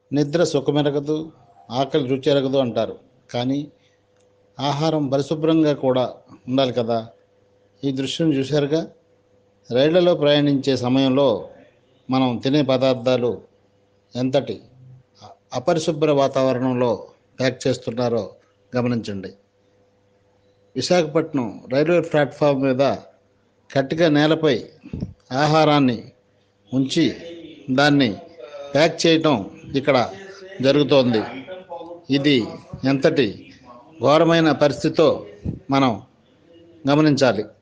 నిద్ర సుఖమెరగదు ఆకలి రుచి ఎరగదు అంటారు కానీ ఆహారం పరిశుభ్రంగా కూడా ఉండాలి కదా ఈ దృశ్యం చూశారుగా రైళ్లలో ప్రయాణించే సమయంలో మనం తినే పదార్థాలు ఎంతటి అ- అపరిశుభ్ర వాతావరణంలో ప్యాక్ చేస్తున్నారో గమనించండి విశాఖపట్నం రైల్వే ప్లాట్ఫామ్ మీద కట్టిగా నేలపై ఆహారాన్ని ఉంచి దాన్ని ప్యాక్ చేయటం ఇక్కడ జరుగుతోంది ఇది ఎంతటి ఘోరమైన పరిస్థితితో మనం గమనించాలి